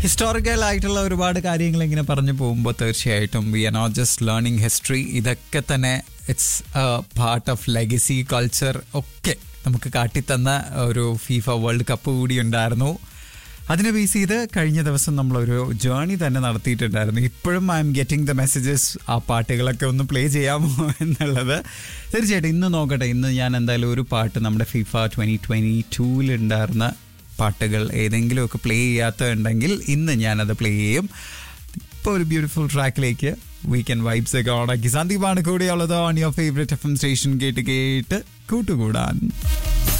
historical ആയിട്ടുള്ള ഒരുപാട് കാര്യങ്ങൾ ഇങ്ങനെ പറഞ്ഞു പോകുമ്പോൾ തീർച്ചയായിട്ടും we are not just learning history ഇതൊക്കെ തന്നെ it's part of legacy culture ഒക്കെ നമുക്ക് കാട്ടിത്തന്ന ഒരു ഫീഫ വേൾഡ് കപ്പ് കൂടി ഉണ്ടായിരുന്നു അതിനെ ബേസ് ചെയ്ത് കഴിഞ്ഞ ദിവസം നമ്മളൊരു ജേണി തന്നെ നടത്തിയിട്ടുണ്ടായിരുന്നു ഇപ്പോഴും I am getting the messages ആ പാട്ടുകളൊക്കെ ഒന്ന് പ്ലേ ചെയ്യാമോ എന്നുള്ളത് തീർച്ചയായിട്ടും ഇന്ന് നോക്കട്ടെ ഇന്ന് ഞാൻ എന്തായാലും ഒരു പാട്ട് നമ്മുടെ ഫിഫ ട്വൻറ്റി ട്വൻറ്റി ടൂവിലുണ്ടായിരുന്ന പാട്ടുകൾ ഏതെങ്കിലുമൊക്കെ പ്ലേ ചെയ്യാത്തതുണ്ടെങ്കിൽ ഇന്ന് ഞാനത് പ്ലേ ചെയ്യും ഇപ്പോൾ ഒരു ബ്യൂട്ടിഫുൾ ട്രാക്കിലേക്ക് വീക്കെൻഡ് വൈബ്സ് ഒക്കെ ഓണാക്കി സന്ദീപാണ് കൂടെയുള്ളത് on your favourite F M station കേട്ട് കേട്ട് കൂട്ടുകൂടാൻ